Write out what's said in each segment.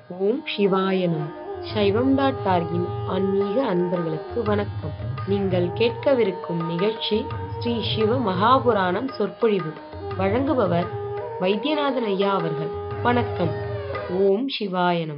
ஓம் சிவாய நம சைவம் டாட் டார்கின் ஆன்மீக அன்பர்களுக்கு வணக்கம் நீங்கள் கேட்கவிருக்கும் நிகழ்ச்சி ஸ்ரீ சிவ மகாபுராணம் சொற்பொழிவு வழங்குபவர் வைத்தியநாதன் ஐயா அவர்கள் வணக்கம் ஓம் சிவாய நம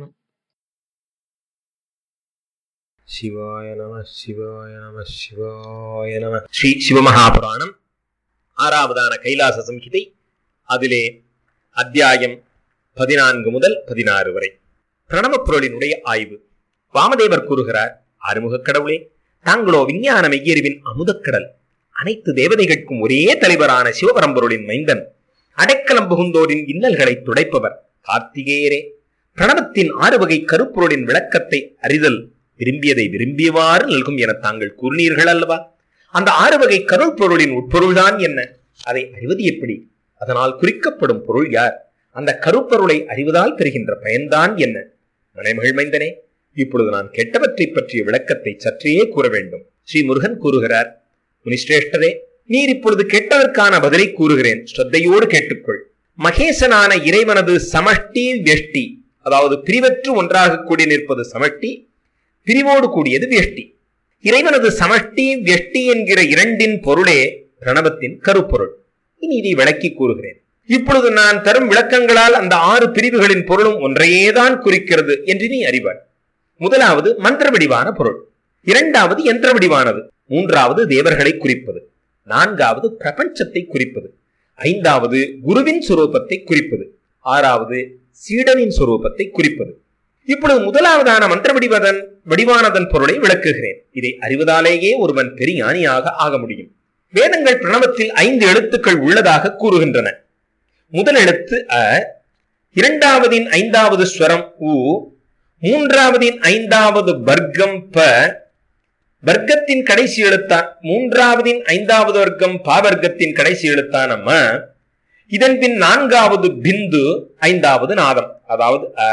சிவாய நம சிவாய நம சிவாய நம ஸ்ரீ சிவமகாபுராணம் ஆறாவதான கைலாச சம்ஹிதை அதிலே அத்தியாயம் பதினான்கு முதல் பதினாறு வரை பிரணவப் பொருளினுடைய ஆய்வு வாமதேவர் கூறுகிறார் ஆறுமுகக் கடவுளே தாங்களோ விஞ்ஞான மெய்யறிவின் அமுதக்கடல் அனைத்து தேவதைகளுக்கும் ஒரே தலைவரான சிவபரம்பொருளின் மைந்தன் அடைக்கலம் புகுந்தோரின் இன்னல்களை துடைப்பவர் கார்த்திகேயரே பிரணவத்தின் ஆறு வகை கருப்பொருளின் விளக்கத்தை அறிதல் விரும்பியதை விரும்பியவாறு நல்கும் என தாங்கள் கூறினீர்கள் அல்லவா அந்த ஆறு வகை கருள் பொருளின் உட்பொருள்தான் என்ன அதை அறிவது எப்படி அதனால் குறிக்கப்படும் பொருள் யார் அந்த கருப்பொருளை அறிவதால் பெறுகின்ற பயன்தான் என்ன மனைமகள் மைந்தனே இப்பொழுது நான் கெட்டவற்றை பற்றிய விளக்கத்தை சற்றே கூற வேண்டும் ஸ்ரீ முருகன் கூறுகிறார் முனிஸ்ரேஷ்டரே நீர் இப்பொழுது கெட்டதற்கான பதிலை கூறுகிறேன் ஸ்ரத்தையோடு கேட்டுக்கொள் மகேசனான இறைவனது சமஷ்டி வெஷ்டி அதாவது பிரிவற்று ஒன்றாக கூடி நிற்பது சமஷ்டி பிரிவோடு கூடியது வியஷ்டி இறைவனது சமஷ்டி வியஷ்டி என்கிற இரண்டின் பொருளே பிரணவத்தின் கருப்பொருள் இனி இதை விளக்கி கூறுகிறேன் இப்பொழுது நான் தரும் விளக்கங்களால் அந்த ஆறு பிரிவுகளின் பொருளும் ஒன்றையேதான் குறிக்கிறது என்று நீ அறிவாய் முதலாவது மந்திர வடிவான பொருள் இரண்டாவது யந்திர வடிவானது மூன்றாவது தேவர்களை குறிப்பது நான்காவது பிரபஞ்சத்தை குறிப்பது ஐந்தாவது குருவின் சுரூபத்தை குறிப்பது ஆறாவது சீடனின் சுரூபத்தை குறிப்பது இப்பொழுது முதலாவதான மந்திர வடிவதன் வடிவானதன் பொருளை விளக்குகிறேன் இதை அறிவதாலேயே ஒருவன் பெரிய ஞானியாக ஆக முடியும் வேதங்கள் பிரணவத்தில் ஐந்து எழுத்துக்கள் உள்ளதாக கூறுகின்றன முதல் எழுத்து அ இரண்டாவதின் ஐந்தாவது ஸ்வரம் உ மூன்றாவதின் ஐந்தாவது வர்க்கம் ப வர்க்கத்தின் கடைசி எழுத்தான் மூன்றாவதின் ஐந்தாவது வர்க்கம் பாவர்க்கத்தின் கடைசி எழுத்தான ம இதன் பின் நான்காவது பிந்து ஐந்தாவது நாதம் அதாவது அ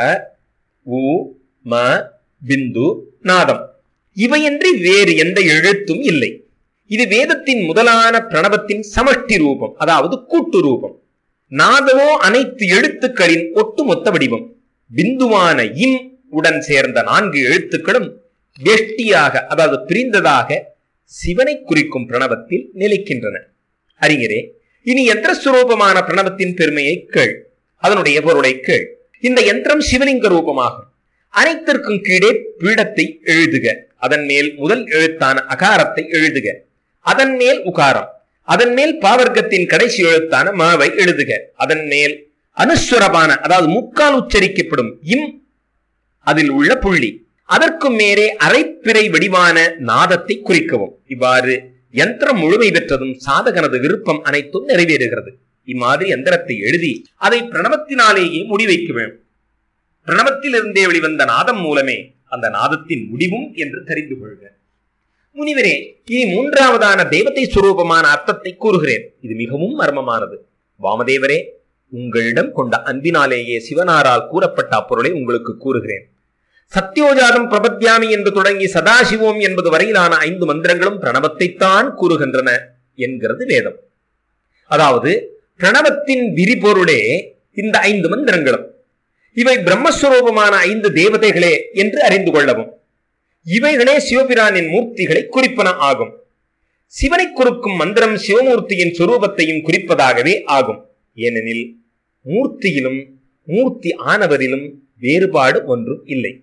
உ ம பிந்து நாதம் இவையன்றி வேறு எந்த எழுத்தும் இல்லை இது வேதத்தின் முதலான பிரணவத்தின் சமஷ்டி ரூபம் அதாவது கூட்டு ரூபம் நாதமோ அனைத்து எழுத்துக்களின் ஒட்டுமொத்த வடிவம் பிந்துவான இம் உடன் சேர்ந்த நான்கு எழுத்துக்களும் வெஷ்டியாக அதாவது பிரிந்ததாக சிவனை குறிக்கும் பிரணவத்தில் நிலைக்கின்றன அறிஞரே இனி யந்திரஸ்வரூபமான பிரணவத்தின் பெருமையை கேள் அதனுடைய பொருளை கேள் இந்த யந்திரம் சிவலிங்க ரூபமாகும் அனைத்திற்கும் கீழே பீடத்தை எழுதுக அதன் மேல் முதல் எழுத்தான அகாரத்தை எழுதுக அதன் மேல் உகாரம் அதன் மேல் பாவர்க்கத்தின் கடைசி எழுத்தான மாவை எழுதுக அதன் மேல் அனுஸ்வரமான அதாவது முக்கால் உச்சரிக்கப்படும் இம் அதில் உள்ள புள்ளி அதற்கு மேலே அரைப்பிறை வடிவான நாதத்தை குறிக்கவும் இவ்வாறு யந்திரம் முழுமை பெற்றதும் சாதகனது விருப்பம் அனைத்தும் நிறைவேறுகிறது இம்மாதிரி யந்திரத்தை எழுதி அதை பிரணவத்தினாலேயே முடிவைக்க வேண்டும் பிரணவத்திலிருந்தே வெளிவந்த நாதம் மூலமே அந்த நாதத்தின் முடிவும் என்று தெரிந்து கொள்க முனிவரே இனி மூன்றாவதான தெய்வத்தை சுரூபமான அர்த்தத்தை கூறுகிறேன் இது மிகவும் மர்மமானது வாமதேவரே உங்களிடம் கொண்ட அன்பினாலேயே சிவனாரால் கூறப்பட்ட அப்பொருளை உங்களுக்கு கூறுகிறேன் சத்யோஜாதம் பிரபத்யாமி என்று தொடங்கி சதாசிவோம் என்பது வரையிலான ஐந்து மந்திரங்களும் பிரணவத்தைத்தான் கூறுகின்றன என்கிறது வேதம் அதாவது பிரணவத்தின் விரிபொருளே இந்த ஐந்து மந்திரங்களும் இவை பிரம்மஸ்வரூபமான ஐந்து தேவதைகளே என்று அறிந்து கொள்ளவும் இவைகளே சிவபிரானின் மூர்த்திகளை குறிப்பன ஆகும் சிவனை குறிக்கும் மந்திரம் சிவமூர்த்தியின் சுரூபத்தையும் குறிப்பதாகவே ஆகும் ஏனெனில் மூர்த்தியிலும் மூர்த்தி ஆனவரிலும் வேறுபாடு ஒன்றும் இல்லை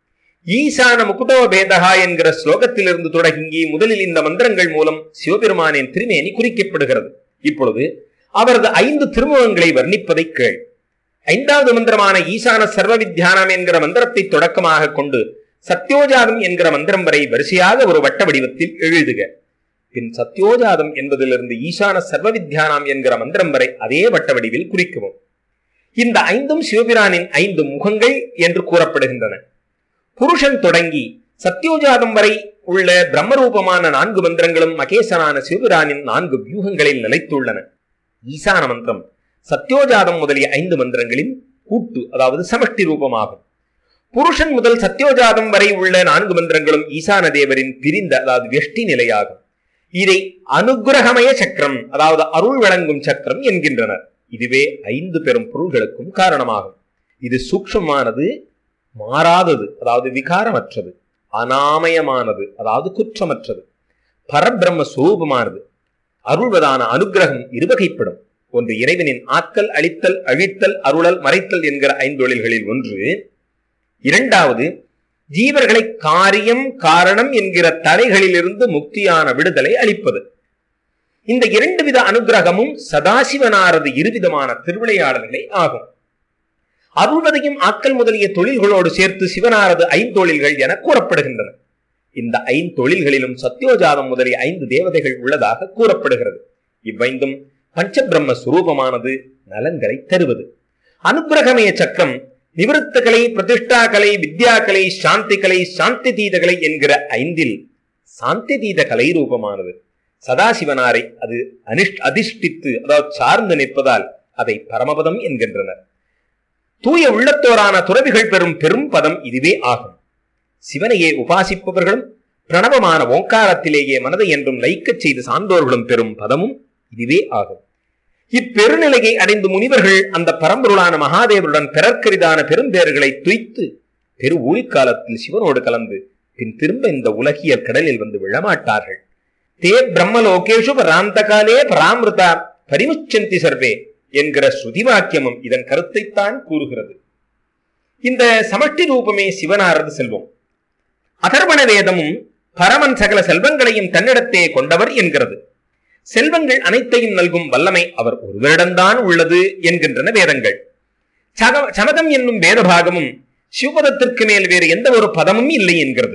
ஈசான முகுடோ பேதகா என்கிற ஸ்லோகத்திலிருந்து தொடங்கி முதலில் இந்த மந்திரங்கள் மூலம் சிவபெருமானின் திருமேனி குறிக்கப்படுகிறது இப்பொழுது அவரது ஐந்து திருமுகங்களை வர்ணிப்பதை கேள் ஐந்தாவது மந்திரமான ஈசான சர்வ வித்யானம் என்கிற மந்திரத்தை தொடக்கமாக கொண்டு சத்யோஜாதம் என்கிற மந்திரம் வரை வரிசையாக ஒரு வட்ட வடிவத்தில் எழுதுக பின் சத்யோஜாதம் என்பதிலிருந்து ஈசான சர்வ வித்யானாம் என்கிற மந்திரம் வரை அதே வட்ட வடிவில் குறிக்கவும் இந்த ஐந்தும் சிவபிரானின் ஐந்து முகங்கள் என்று கூறப்படுகின்றன புருஷன் தொடங்கி சத்யோஜாதம் வரை உள்ள பிரம்மரூபமான நான்கு மந்திரங்களும் மகேசனான சிவபிரானின் நான்கு வியூகங்களில் நிலைத்துள்ளன ஈசான மந்திரம் சத்யோஜாதம் முதலிய ஐந்து மந்திரங்களின் கூட்டு அதாவது சமஷ்டி ரூபமாகும் புருஷன் முதல் சத்யோஜாதம் வரை உள்ள நான்கு மந்திரங்களும் ஈசான தேவரின் பிரிந்த அதாவது வெஷ்டி நிலையாகும் இதை அனுகிரகமய சக்கரம் அதாவது அருள் வழங்கும் சக்கரம் என்கின்றனர் இதுவே ஐந்து பெரும் பொருள்களுக்கும் காரணமாகும் இது சூக்ஷமானது மாறாதது அதாவது விகாரமற்றது அனாமயமானது அதாவது குற்றமற்றது பரபிரம்ம சுரூபமானது அருள்வதான அனுக்கிரகம் இருவகைப்படும் ஒன்று இறைவனின் ஆக்கல் அழித்தல் அழித்தல் அருளல் மறைத்தல் என்கிற ஐந்தொழில்களில் ஒன்று இரண்டாவது ஜீவர்களை காரியம் காரணம் என்கிற தடைகளிலிருந்து முக்தியான விடுதலை அளிப்பது இந்த இரண்டு வித அனுக்கிரகமும் சதாசிவனாரது இருவிதமான திருவிளையாடல்களே ஆகும் அருள்வதையும் ஆக்கல் முதலிய தொழில்களோடு சேர்த்து சிவனாரது ஐந்தொழில்கள் என கூறப்படுகின்றன இந்த ஐந்தொழில்களிலும் சத்யோஜாதம் முதலிய ஐந்து தேவதைகள் உள்ளதாக கூறப்படுகிறது இவ்வைந்தும் பஞ்சபிரம்ம சுரூபமானது நலன்களை தருவது அனுக்கிரகமய சக்கரம் நிவிருத்த கலை பிரதிஷ்டா கலை வித்யா கலை சாந்தி கலை சாந்தி தீத கலை என்கிற ஐந்தில் சாந்தி தீத கலை ரூபமானது சதாசிவனாரை அது அனிஷ் அதிஷ்டித்து அதாவது சார்ந்து நிற்பதால் அதை பரமபதம் என்கின்றனர் தூய உள்ளத்தோரான துறவிகள் பெறும் பெரும் பதம் இதுவே ஆகும் சிவனையே உபாசிப்பவர்களும் பிரணவமான ஓங்காரத்திலேயே மனதை என்றும் லயிக்கச் செய்து சார்ந்தோர்களும் பெறும் பதமும் இதுவே ஆகும் இப்பெருநிலையை அடைந்து முனிவர்கள் அந்த பரம்பொருளான மகாதேவருடன் பிறர்க்கரிதான பெரும்பேறுகளை துய்த்து பெரு ஊழிக்காலத்தில் சிவனோடு கலந்து பின் திரும்ப இந்த உலகியல் கடலில் வந்து விழமாட்டார்கள் தே பிரம்மலோகேஷு பராந்தகாலே பராமிருதா பரிமுச்சந்தி சர்வே என்கிற ஸ்ருதி வாக்கியமும் இதன் கருத்தைத்தான் கூறுகிறது இந்த சமஷ்டி ரூபமே சிவனாரது செல்வம் அதர்வண வேதமும் பரமன் சகல செல்வங்களையும் தன்னிடத்தே கொண்டவர் என்கிறது செல்வங்கள் அனைத்தையும் நல்கும் வல்லமை அவர் ஒருவரிடம்தான் உள்ளது என்கின்றன வேதங்கள் சக- சமதம் என்னும் வேத பாகமும் சிவபதத்திற்கு மேல் வேறு எந்த ஒரு பதமும் இல்லை என்கிறது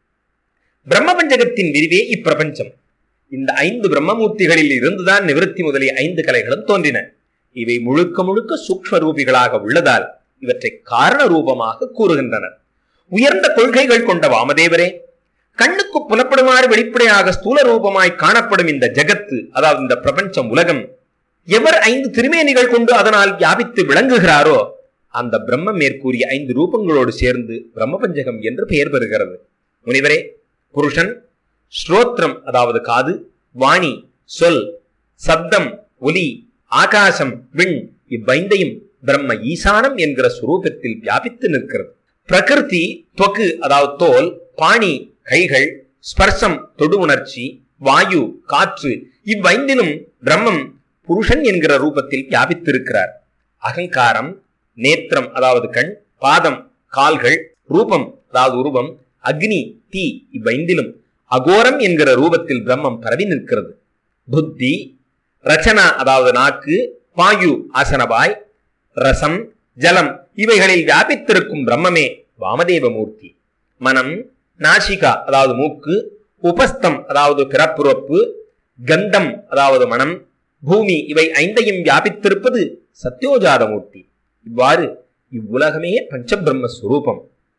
பிரம்ம பஞ்சகத்தின் விரிவே இப்பிரபஞ்சம் இந்த ஐந்து பிரம்மமூர்த்திகளில் இருந்துதான் நிவிருத்தி முதலிய ஐந்து கலைகளும் தோன்றின இவை முழுக்க முழுக்க சூக்ஷ்ம ரூபிகளாக உள்ளதால் இவற்றை காரண ரூபமாக கூறுகின்றனர் உயர்ந்த கொள்கைகள் கொண்ட வாமதேவரே கண்ணுக்கு புலப்படுமாறு வெளிப்படையாக ஸ்தூல ரூபமாய் காணப்படும் இந்த ஜகத்து அதாவது இந்த பிரபஞ்சம் உலகம் எவர் ஐந்து திருமேனிகள் கொண்டு அதனால் வியாபித்து விளங்குகிறாரோ அந்த பிரம்ம மேற்கூறிய ஐந்து ரூபங்களோடு சேர்ந்து பிரம்மபஞ்சகம் என்று பெயர் பெறுகிறது முனிவரே புருஷன் ஸ்ரோத்ரம் அதாவது காது வாணி சொல் சப்தம் ஒலி ஆகாசம் விண் இவ்வைந்தையும் பிரம்ம ஈசானம் என்கிற சுரூபத்தில் வியாபித்து நிற்கிறது பிரகிருதி தொக்கு அதாவது தோல் பாணி கைகள் ஸ்பர்சம் தொடு உணர்ச்சி வாயு காற்று இவ்வைந்திலும் பிரம்மம் புருஷன் என்கிற ரூபத்தில் வியாபித்திருக்கிறார் அகங்காரம் நேத்திரம் அதாவது கண் பாதம் கால்கள் ரூபம் அதாவது உருவம் அக்னி தீ இவ்வைந்திலும் அகோரம் என்கிற ரூபத்தில் பிரம்மம் பரவி நிற்கிறது புத்தி ரச்சனா அதாவது நாக்கு வாயு ஆசனவாய் ரசம் ஜலம் இவைகளில் வியாபித்திருக்கும் பிரம்மமே வாமதேவ மூர்த்தி மனம் நாசிகா அதாவது மூக்கு உபஸ்தம் அதாவது பிறப்புறப்பு கந்தம் அதாவது மனம் பூமி இவை ஐந்தையும் வியாபித்திருப்பது சத்யோஜாத மூர்த்தி இவ்வாறு இவ்வுலகமே பஞ்சபிரம்ம சுரூபம்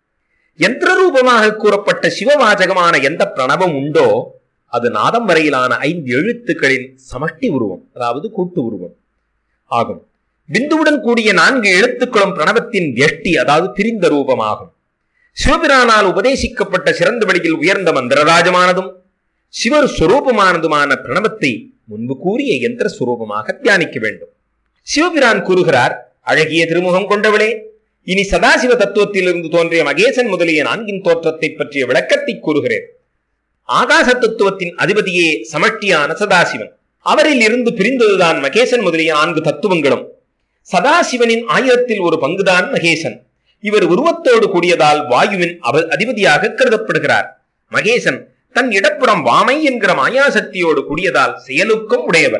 யந்திர ரூபமாக கூறப்பட்ட சிவவாச்சகமான எந்த பிரணவம் உண்டோ அது நாதம் வரையிலான ஐந்து எழுத்துக்களின் சமஷ்டி உருவம் அதாவது கூட்டு உருவம் ஆகும் பிந்துவுடன் கூடிய நான்கு எழுத்துக்களும் பிரணவத்தின் எஷ்டி அதாவது பிரிந்த ரூபமாகும் சிவபிரானால் உபதேசிக்கப்பட்ட சிறந்த வழியில் உயர்ந்த மந்திரராஜமானதும் சிவர் சுரூபமானதுமான பிரணவத்தை முன்பு கூறிய யந்திர சுரூபமாக தியானிக்க வேண்டும் சிவபிரான் கூறுகிறார் அழகிய திருமுகம் கொண்டவளே இனி சதாசிவ தத்துவத்திலிருந்து தோன்றிய மகேசன் முதலிய நான்கின் தோற்றத்தை பற்றிய விளக்கத்தை கூறுகிறேன் ஆகாச தத்துவத்தின் அதிபதியே சமஷ்டியான சதாசிவன் அவரில் இருந்து பிரிந்ததுதான் மகேசன் முதலிய நான்கு தத்துவங்களும் சதாசிவனின் ஆயிரத்தில் ஒரு பங்குதான் மகேசன் இவர் உருவத்தோடு கூடியதால் வாயுவின் அவ- அதிபதியாக கருதப்படுகிறார் மகேசன் தன் இடப்புறம் வாமை என்கிற மாயாசக்தியோடு கூடியதால் செயலுக்கும் உடையவர்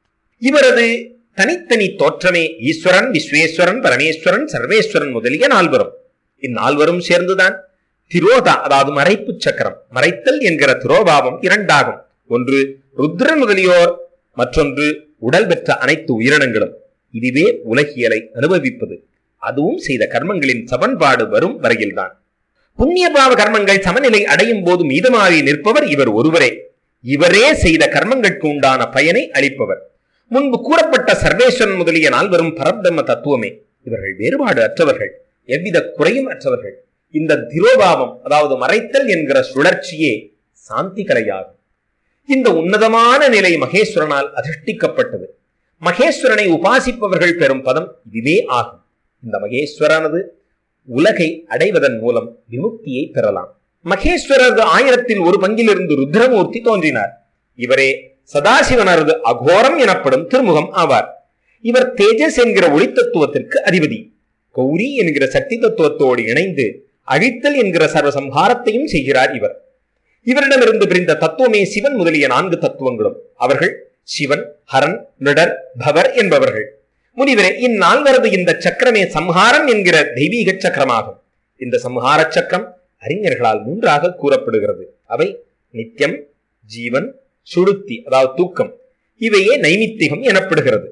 இவரது தனித்தனி தோற்றமே ஈஸ்வரன் விஸ்வேஸ்வரன் பரமேஸ்வரன் சர்வேஸ்வரன் முதலிய நால்வரும் இந்நால்வரும் சேர்ந்துதான் திரோதா அதாவது மறைப்பு சக்கரம் மறைத்தல் என்கிற திரோபாவம் இரண்டாகும் ஒன்று ருத்ரன் முதலியோர் மற்றொன்று உடல் பெற்ற அனைத்து உயிரினங்களும் இதுவே உலகியலை அனுபவிப்பது அதுவும் செய்த கர்மங்களின் சமன்பாடு வரும் வரையில்தான் புண்ணிய பாவ கர்மங்கள் சமநிலை அடையும் போது மீதமாகி நிற்பவர் இவர் ஒருவரே இவரே செய்த கர்மங்களுக்கு உண்டான பயனை அளிப்பவர் முன்பு கூறப்பட்ட சர்வேஸ்வரன் முதலிய நால்வரும் பரபிரம்ம தத்துவமே இவர்கள் வேறுபாடு அற்றவர்கள் எவ்வித குறையும் அற்றவர்கள் இந்த திரோபாவம் அதாவது மறைத்தல் என்கிற சுழற்சியே சாந்தி கலையாகும் இந்த உன்னதமான நிலை மகேஸ்வரனால் அதிஷ்டிக்கப்பட்டது மகேஸ்வரனை உபாசிப்பவர்கள் பெறும் பதம் இதுவே ஆகும் இந்த மகேஸ்வரனது உலகை அடைவதன் மூலம் விமுக்தியை பெறலாம் மகேஸ்வரரது ஆயிரத்தில் ஒரு பங்கிலிருந்து ருத்ரமூர்த்தி தோன்றினார் இவரே சதாசிவனரது அகோரம் எனப்படும் திருமுகம் ஆவார் இவர் தேஜஸ் என்கிற ஒளி தத்துவத்திற்கு அதிபதி கௌரி என்கிற சக்தி தத்துவத்தோடு இணைந்து அழித்தல் என்கிற சர்வசம்ஹாரத்தையும் செய்கிறார் இவர் இவரிடமிருந்து பிரிந்த தத்துவமே சிவன் முதலிய நான்கு தத்துவங்களும் அவர்கள் சிவன் ஹரன் நிடர் பவர் என்பவர்கள் முனிவரே இந்நால்வரது இந்த சக்கரமே சம்ஹாரம் என்கிற தெய்வீக சக்கரமாகும் இந்த சம்ஹார சக்கரம் அறிஞர்களால் மூன்றாக கூறப்படுகிறது அவை நித்தியம் ஜீவன் சுடுத்தி அதாவது தூக்கம் இவையே நைமித்திகம் எனப்படுகிறது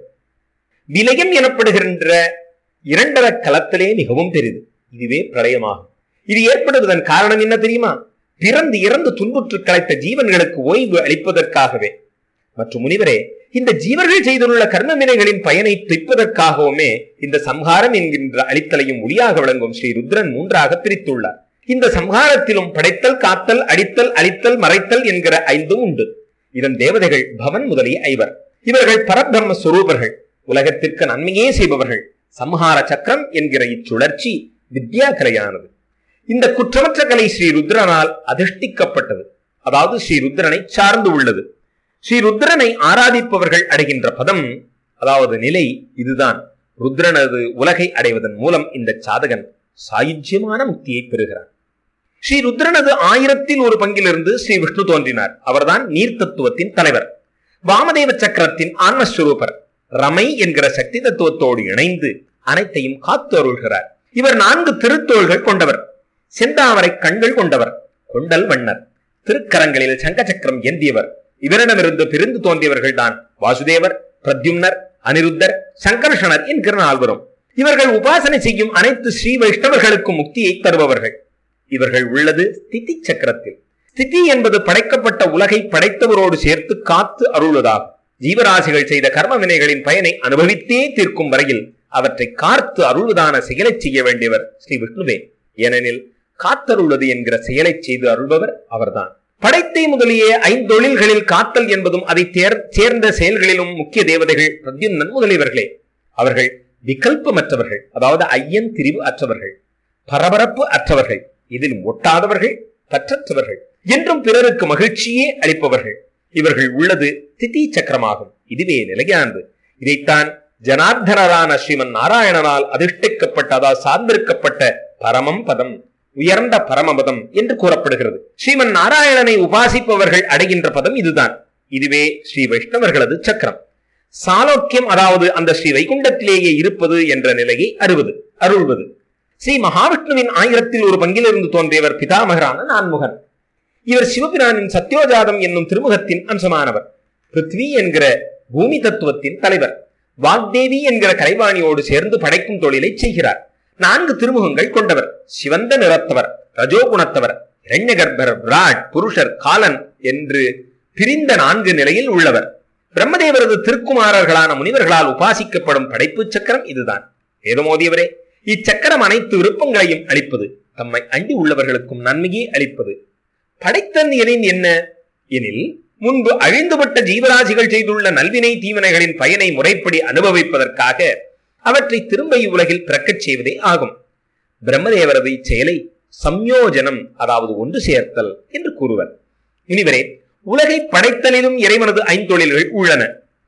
விலயம் எனப்படுகின்ற இரண்டர கலத்திலே மிகவும் பெரிது இதுவே பிரளயமாகும் இது ஏற்படுவதன் காரணம் என்ன தெரியுமா பிறந்து இறந்து துன்புற்று கலைத்த ஜீவன்களுக்கு ஓய்வு அளிப்பதற்காகவே மற்றும் முனிவரே இந்த ஜீவர்கள் செய்துள்ள கர்ம வினைகளின் பயனை துய்ப்பதற்காகவுமே இந்த சம்ஹாரம் என்கின்ற அளித்தலையும் ஒளியாக விளங்கும் ஸ்ரீ ருத்ரன் மூன்றாக பிரித்துள்ளார் இந்த சம்ஹாரத்திலும் படைத்தல் காத்தல் அடித்தல் அழித்தல் மறைத்தல் என்கிற ஐந்தும் உண்டு இதன் தேவதைகள் பவன் முதலிய ஐவர் இவர்கள் பரபிரம்ம சுரூபர்கள் உலகத்திற்கு நன்மையே செய்பவர்கள் சம்ஹார சக்கரம் என்கிற இச்சுழற்சி வித்யா கலையானது இந்த குற்றமற்ற கலை ஸ்ரீ ருத்ரனால் அதிஷ்டிக்கப்பட்டது அதாவது ஸ்ரீ ருத்ரனை சார்ந்து உள்ளது ஸ்ரீ ருத்ரனை ஆராதிப்பவர்கள் அடைகின்ற பதம் அதாவது நிலை இதுதான் ருத்ரனது உலகை அடைவதன் மூலம் இந்த சாதகன் சாயுஜ்யமான முக்தியை பெறுகிறான் ஸ்ரீ ருத்ரனது ஆயிரத்தில் ஒரு பங்கிலிருந்து ஸ்ரீ விஷ்ணு தோன்றினார் அவர்தான் நீர் தத்துவத்தின் தலைவர் வாமதேவ சக்கரத்தின் ஆன்மஸ்வரூபர் ரமை என்கிற சக்தி தத்துவத்தோடு இணைந்து அனைத்தையும் காத்து அருள்கிறார் இவர் நான்கு திருத்தோள்கள் கொண்டவர் செந்தாமரை கண்கள் கொண்டவர் கொண்டல் வண்ணர் திருக்கரங்களில் சங்க சக்கரம் ஏந்தியவர் இவரிடமிருந்து பிரிந்து தோன்றியவர்கள் தான் வாசுதேவர் பிரத்யும்னர் அனிருத்தர் சங்கர்ஷணர் என்கிற நால்வரும் இவர்கள் உபாசனை செய்யும் அனைத்து ஸ்ரீ வைஷ்ணவர்களுக்கும் முக்தியை தருபவர்கள் இவர்கள் உள்ளது ஸ்திதி சக்கரத்தில் ஸ்திதி என்பது படைக்கப்பட்ட உலகை படைத்தவரோடு சேர்த்து காத்து அருள்வதாகும் ஜீவராசிகள் செய்த கர்ம வினைகளின் பயனை அனுபவித்தே தீர்க்கும் வரையில் அவற்றை காத்து அருள்வதான செயலை செய்ய வேண்டியவர் ஸ்ரீ விஷ்ணுவே ஏனெனில் காத்தருள்வது என்கிற செயலை செய்து அருள்பவர் அவர்தான் படைத்தை முதலிய ஐந்தொழில்களில் காத்தல் என்பதும் அதை தேர்- சேர்ந்த செயல்களிலும் முக்கிய தேவதைகள் பிரத்யுன்னன் முதலியவர்களே அவர்கள் விகல்பமற்றவர்கள் அதாவது ஐயன் திரிவு அற்றவர்கள் பரபரப்பு அற்றவர்கள் இதில் ஒட்டாதவர்கள் பற்றற்றவர்கள் என்றும் பிறருக்கு மகிழ்ச்சியே அளிப்பவர்கள் இவர்கள் உள்ளது திதி சக்கரமாகும் இதுவே நிலையானது இதைத்தான் ஜனார்தனரான ஸ்ரீமன் நாராயணனால் அதிஷ்டிக்கப்பட்ட அதாவது சார்ந்திருக்கப்பட்ட பரமம் பதம் உயர்ந்த பரமபதம் என்று கூறப்படுகிறது ஸ்ரீமன் நாராயணனை உபாசிப்பவர்கள் அடைகின்ற பதம் இதுதான் இதுவே ஸ்ரீ வைஷ்ணவர்களது சக்கரம் சாலோக்கியம் அதாவது அந்த ஸ்ரீ வைகுண்டத்திலேயே இருப்பது என்ற நிலையை அறுவது அருள்வது ஸ்ரீ மகாவிஷ்ணுவின் ஆயிரத்தில் ஒரு பங்கிலிருந்து தோன்றியவர் பிதாமகரான நான்முகன் இவர் சிவபிரானின் சத்யோஜாதம் என்னும் திருமுகத்தின் அம்சமானவர் பிருத்வி என்கிற பூமி தத்துவத்தின் தலைவர் வாக்தேவி என்கிற கலைவாணியோடு சேர்ந்து படைக்கும் தொழிலை செய்கிறார் நான்கு திருமுகங்கள் கொண்டவர் சிவந்த நிறத்தவர் ரஜோகுணத்தவர் இரண்யகர்பர் விராட் புருஷர் காலன் என்று பிரிந்த நான்கு நிலையில் உள்ளவர் பிரம்மதேவரது திருக்குமாரர்களான முனிவர்களால் உபாசிக்கப்படும் படைப்பு சக்கரம் இதுதான் வேதமோதியவரே இச்சக்கரம் அனைத்து விருப்பங்களையும் அளிப்பது தம்மை அண்டி உள்ளவர்களுக்கும் நன்மையே அளிப்பது படைத்தன் எனின் என்ன எனில் முன்பு அழிந்துபட்ட ஜீவராசிகள் செய்துள்ள நல்வினை தீவினைகளின் பயனை முறைப்படி அனுபவிப்பதற்காக அவற்றை திரும்ப இவ்வுலகில் பிறக்கச் செய்வதே ஆகும் பிரம்மதேவரது இச்செயலை சம்யோஜனம் அதாவது ஒன்று சேர்த்தல் என்று கூறுவர் இனிவரே உலகை படைத்தலிலும் இறைவனது ஐந்தொழில்கள் உள்ளன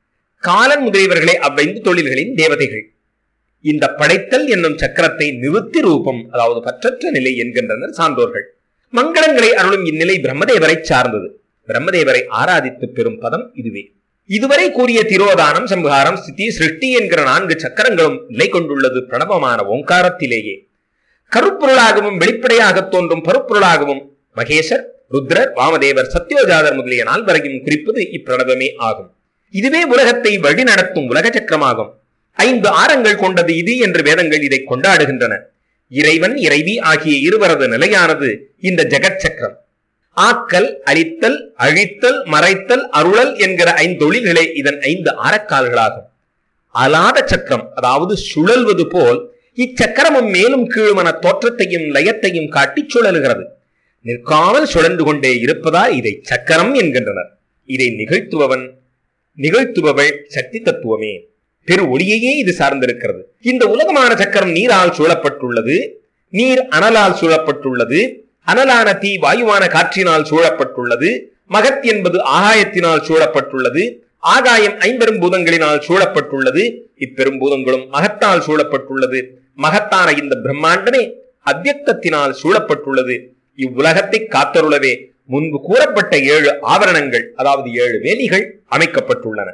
காலன் முதலியவர்களே அவ்வைந்து தொழில்களின் தேவதைகள் இந்த படைத்தல் என்னும் சக்கரத்தை நிறுத்தி ரூபம் அதாவது பற்றற்ற நிலை என்கின்றனர் சான்றோர்கள் மங்களங்களை அருளும் இந்நிலை பிரம்மதேவரை சார்ந்தது பிரம்மதேவரை ஆராதித்து பெறும் பதம் இதுவே இதுவரை கூறிய திரோதானம் சம்ஹாரம் ஸ்திதி சிருஷ்டி என்கிற நான்கு சக்கரங்களும் நிலை கொண்டுள்ளது பிரணவமான ஓங்காரத்திலேயே கருப்பொருளாகவும் வெளிப்படையாக தோன்றும் பருப்பொருளாகவும் மகேசர் ருத்ரர் வாமதேவர் சத்யோஜாதர் முதலிய நால்வரையும் குறிப்பது இப்பிரணவமே ஆகும் இதுவே உலகத்தை வழிநடத்தும் உலக சக்கரமாகும் ஐந்து ஆரங்கள் கொண்டது இது என்று வேதங்கள் இதை கொண்டாடுகின்றன இறைவன் இறைவி ஆகிய இருவரது நிலையானது இந்த ஜெகத் சக்கரம் ஆக்கல் அழித்தல் அழித்தல் மறைத்தல் அருளல் என்கிற ஐந்தொழில்களே இதன் ஐந்து ஆரக்கால்களாகும் அலாத சக்கரம் அதாவது சுழல்வது போல் இச்சக்கரமும் மேலும் கீழுமன தோற்றத்தையும் லயத்தையும் காட்டி சுழலுகிறது நிற்காமல் சுழன்று கொண்டே இருப்பதால் இதை சக்கரம் என்கின்றனர் இதை நிகழ்த்துபவன் நிகழ்த்துபவள் சக்தி தத்துவமே பெரு ஒளியையே இது சார்ந்திருக்கிறது இந்த உலகமான சக்கரம் நீரால் சூழப்பட்டுள்ளது நீர் அனலால் சூழப்பட்டுள்ளது அனலான தீ வாயுவான காற்றினால் சூழப்பட்டுள்ளது மகத் என்பது ஆகாயத்தினால் சூழப்பட்டுள்ளது ஆகாயம் ஐம்பெரும் பூதங்களினால் சூழப்பட்டுள்ளது இப்பெரும் பூதங்களும் மகத்தால் சூழப்பட்டுள்ளது மகத்தான இந்த பிரம்மாண்டமே அவ்யக்தத்தினால் சூழப்பட்டுள்ளது இவ்வுலகத்தை காத்தருளவே முன்பு கூறப்பட்ட ஏழு ஆவரணங்கள் அதாவது ஏழு வேலிகள் அமைக்கப்பட்டுள்ளன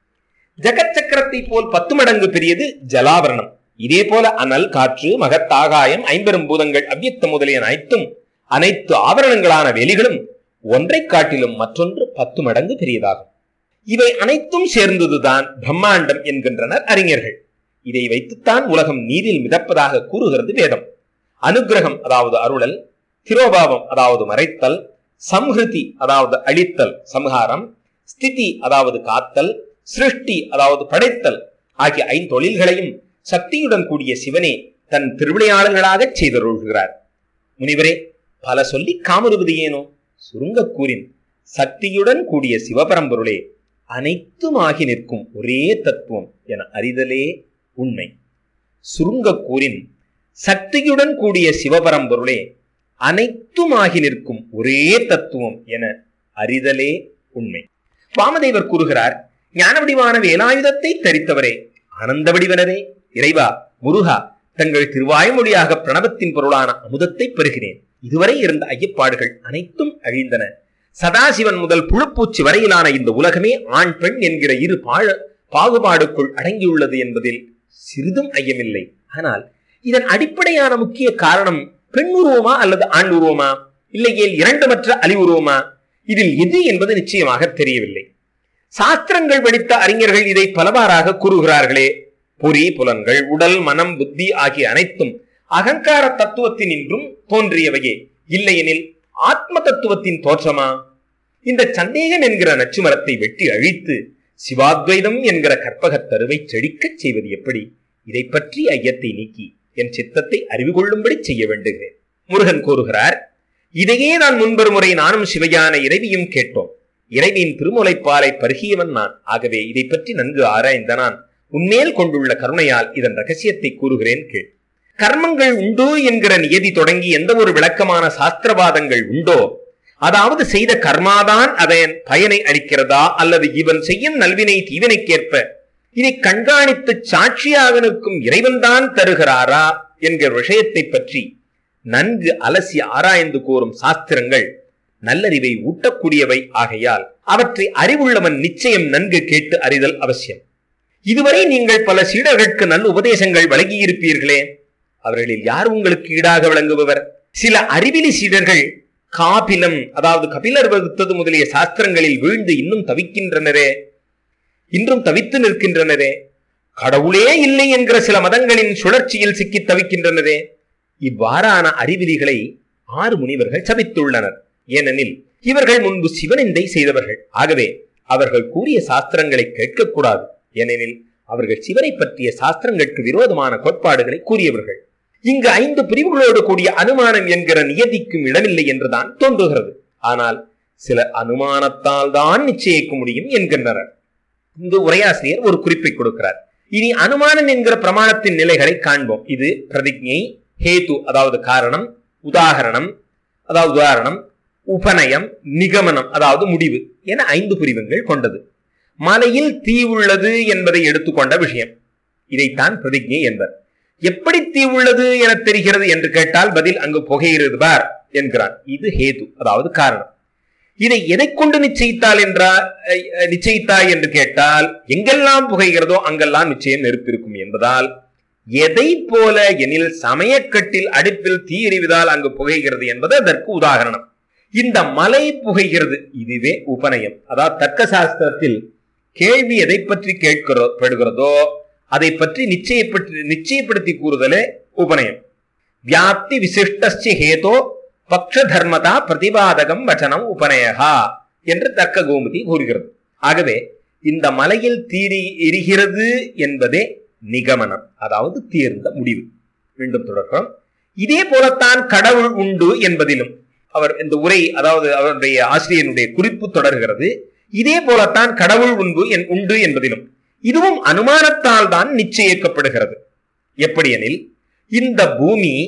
ஜெகத் சக்கரத்தை போல் பத்து மடங்கு பெரியது ஜலாவரணம் இதே போல அனல் காற்று மகத்தாகாயம் ஐம்பெரும் பூதங்கள் அவ்யக்த முதலிய அனைத்தும் அனைத்து ஆவரணங்களான வேலிகளும் ஒன்றை காட்டிலும் மற்றொன்று பத்து மடங்கு பெரியதாகும் இவை அனைத்தும் சேர்ந்ததுதான் பிரம்மாண்டம் என்கின்றனர் அறிஞர்கள் இதை வைத்துத்தான் உலகம் நீரில் மிதப்பதாக கூறுகிறது வேதம் அனுக்கிரகம் அதாவது அருளல் திரோபாவம் அதாவது மறைத்தல் சம்ஹிருதி அதாவது அழித்தல் சம்ஹாரம் ஸ்திதி அதாவது காத்தல் சிருஷ்டி அதாவது படைத்தல் ஆகிய ஐந்தொழில்களையும் சக்தியுடன் கூடிய சிவனே தன் திருவிளையாளர்களாகச் செய்தருள்கிறார் முனிவரே பல சொல்லி காமருவது ஏனோ சுருங்கக் கூறின் சக்தியுடன் கூடிய சிவபரம்பொருளே அனைத்துமாகி நிற்கும் ஒரே தத்துவம் என அறிதலே உண்மை சுருங்கக் கூறின் சக்தியுடன் கூடிய சிவபரம்பொருளே அனைத்துமாகி நிற்கும் ஒரே தத்துவம் என அறிதலே உண்மை வாமதேவர் கூறுகிறார் ஞான வடிவான வேலாயுதத்தை தரித்தவரே ஆனந்த வடிவனரே இறைவா முருகா தங்கள் திருவாய்மொழியாக பிரணவத்தின் பொருளான அமுதத்தை பெறுகிறேன் இதுவரை இருந்த ஐயப்பாடுகள் அனைத்தும் அழிந்தன சதாசிவன் முதல் புழுப்பூச்சி வரையிலான இந்த உலகமே ஆண் பெண் என்கிற இரு பாழ பாகுபாடுக்குள் அடங்கியுள்ளது என்பதில் சிறிதும் ஐயமில்லை ஆனால் இதன் அடிப்படையான முக்கிய காரணம் பெண் உருவமா அல்லது ஆண் உருவமா இல்லையேல் இரண்டுமற்ற அலி உருவமா இதில் எது என்பது நிச்சயமாக தெரியவில்லை சாஸ்திரங்கள் படித்த அறிஞர்கள் இதை பலவாறாக கூறுகிறார்களே பொறி புலன்கள் உடல் மனம் புத்தி ஆகிய அனைத்தும் அகங்கார தத்துவத்தினின்றும் தோன்றியவையே இல்லையெனில் ஆத்ம தத்துவத்தின் தோற்றமா இந்த சந்தேகம் என்கிற நச்சுமரத்தை வெட்டி அழித்து சிவாத்வைதம் என்கிற கற்பகத் தருவை செழிக்கச் செய்வது எப்படி இதை பற்றி ஐயத்தை நீக்கி என் சித்தத்தை அறிவு கொள்ளும்படி செய்ய வேண்டுகிறேன் முருகன் கூறுகிறார் இதையே நான் முன்பொரு முறை நானும் சிவையான இறைவியும் கேட்டோம் இறைவியின் திருமுலைப்பாலை பருகியவன் நான் ஆகவே இதை பற்றி நன்கு ஆராய்ந்த நான் உன்மேல் கொண்டுள்ள கருணையால் இதன் ரகசியத்தை கூறுகிறேன் கேள் கர்மங்கள் உண்டு என்கிற நியதி தொடங்கி எந்த ஒரு விளக்கமான சாஸ்திரவாதங்கள் உண்டோ அதாவது செய்த கர்மாதான் அதன் பயனை அளிக்கிறதா அல்லது இவன் செய்யும் நல்வினை தீவினைக்கேற்ப இதை கண்காணித்து சாட்சியாக நிற்கும் இறைவன்தான் தருகிறாரா என்கிற விஷயத்தை பற்றி நன்கு அலசி ஆராய்ந்து கூறும் சாஸ்திரங்கள் நல்லறிவை ஊட்டக்கூடியவை ஆகையால் அவற்றை அறிவுள்ளவன் நிச்சயம் நன்கு கேட்டு அறிதல் அவசியம் இதுவரை நீங்கள் பல சீடர்களுக்கு நல்ல உபதேசங்கள் வழங்கியிருப்பீர்களே அவர்களில் யார் உங்களுக்கு ஈடாக விளங்குபவர் சில அறிவிலி சீடர்கள் காபிலம் அதாவது கபிலர் வகுத்தது முதலிய சாஸ்திரங்களில் வீழ்ந்து இன்னும் தவிக்கின்றனரே இன்றும் தவித்து நிற்கின்றனரே கடவுளே இல்லை என்கிற சில மதங்களின் சுழற்சியில் சிக்கி தவிக்கின்றனரே இவ்வாறான அறிவிலிகளை ஆறு முனிவர்கள் சபித்துள்ளனர் ஏனெனில் இவர்கள் முன்பு சிவனிந்தை செய்தவர்கள் ஆகவே அவர்கள் கூறிய சாஸ்திரங்களை கேட்கக்கூடாது ஏனெனில் அவர்கள் சிவனை பற்றிய சாஸ்திரங்களுக்கு விரோதமான கோட்பாடுகளை கூறியவர்கள் இங்கு ஐந்து பிரிவுகளோடு கூடிய அனுமானம் என்கிற நியதிக்கும் இடமில்லை என்றுதான் தோன்றுகிறது ஆனால் சில அனுமானத்தால் தான் நிச்சயிக்க முடியும் என்கின்றனர் இங்கு உரையாசிரியர் ஒரு குறிப்பை கொடுக்கிறார் இனி அனுமானம் என்கிற பிரமாணத்தின் நிலைகளை காண்போம் இது பிரதிஜை ஹேது அதாவது காரணம் உதாகரணம் அதாவது உதாரணம் உபநயம் நிகமனம் அதாவது முடிவு என ஐந்து பிரிவுகள் கொண்டது மலையில் தீ உள்ளது என்பதை எடுத்துக்கொண்ட விஷயம் இதைத்தான் பிரதிஜை என்பர் எப்படி தீ உள்ளது என தெரிகிறது என்று கேட்டால் பதில் அங்கு புகையிறது பார் என்கிறான் இது ஹேது அதாவது காரணம் இதை எதை கொண்டு நிச்சயித்தால் என்றா அஹ், நிச்சயித்தாய் என்று கேட்டால் எங்கெல்லாம் புகைகிறதோ அங்கெல்லாம் நிச்சயம் நெருப்பு இருக்கும் என்பதால் எதை போல எனில் சமயக்கட்டில் அடுப்பில் தீ எறிவதால் அங்கு புகைகிறது என்பது அதற்கு உதாகரணம் இந்த மலை புகைகிறது இதுவே உபநயம் அதாவது தர்க்க சாஸ்திரத்தில் கேள்வி எதை பற்றி கேட்கிறதோ அதை பற்றி நிச்சயப்பட்டு நிச்சயப்படுத்தி கூறுதலே உபநயம் வியாப்தி விசிஷ்டஸ்ய ஹேதோ பக்ஷ தர்மதா பிரதிபாதகம் வச்சனம் உபநயகா என்று தர்க்க கோமுதி கூறுகிறது ஆகவே இந்த மலையில் தீரி எரிகிறது என்பதே நிகமனம் அதாவது தீர்ந்த முடிவு மீண்டும் தொடர்கிறோம் இதே போலத்தான் கடவுள் உண்டு என்பதிலும் அவர் இந்த உரை அதாவது அவருடைய ஆசிரியனுடைய குறிப்பு தொடர்கிறது இதே போலத்தான் கடவுள் உண்டு என் உண்டு என்பதிலும் இதுவும் அனுமானத்தால் தான் நிச்சயிக்கப்படுகிறது எப்படியெனில் இந்த பூமி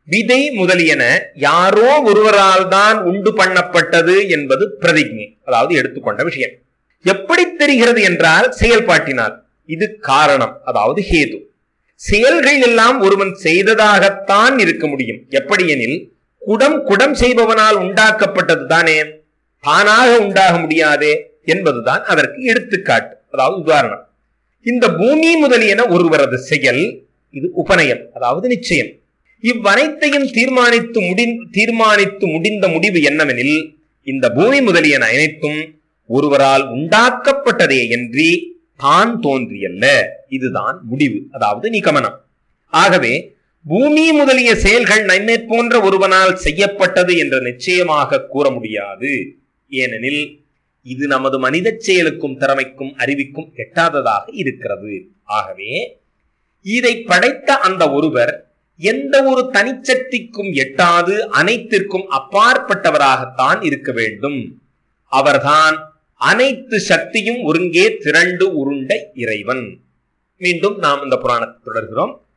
விதை முதலியன யாரோ ஒருவரால் தான் உண்டு பண்ணப்பட்டது என்பது பிரதிஜை அதாவது எடுத்துக்கொண்ட விஷயம் எப்படி தெரிகிறது என்றால் செயல்பாட்டினால் இது காரணம் அதாவது ஹேது செயல்கள் எல்லாம் ஒருவன் செய்ததாகத்தான் இருக்க முடியும் எப்படியெனில் குடம் குடம் செய்பவனால் உண்டாக்கப்பட்டது தானே தானாக உண்டாக முடியாதே என்பதுதான் அதற்கு எடுத்துக்காட்டு அதாவது உதாரணம் இந்த பூமி முதலியன ஒருவரது செயல் இது உபநயம் அதாவது நிச்சயம் இவ்வனைத்தையும் தீர்மானித்து முடி தீர்மானித்து முடிந்த முடிவு என்னவெனில் இந்த பூமி முதலியன அனைத்தும் ஒருவரால் உண்டாக்கப்பட்டதே என்று தான் தோன்றியல்ல இதுதான் முடிவு அதாவது நிகமனம் ஆகவே பூமி முதலிய செயல்கள் நம்மை போன்ற ஒருவனால் செய்யப்பட்டது என்று நிச்சயமாக கூற முடியாது ஏனெனில் இது நமது மனித செயலுக்கும் திறமைக்கும் அறிவிக்கும் எட்டாததாக இருக்கிறது ஆகவே இதை படைத்த அந்த ஒருவர் எந்த ஒரு தனிச்சக்திக்கும் எட்டாது அனைத்திற்கும் அப்பாற்பட்டவராகத்தான் இருக்க வேண்டும் அவர்தான் அனைத்து சக்தியும் ஒருங்கே திரண்டு உருண்ட இறைவன் மீண்டும் நாம் இந்த புராணத்தை தொடர்கிறோம்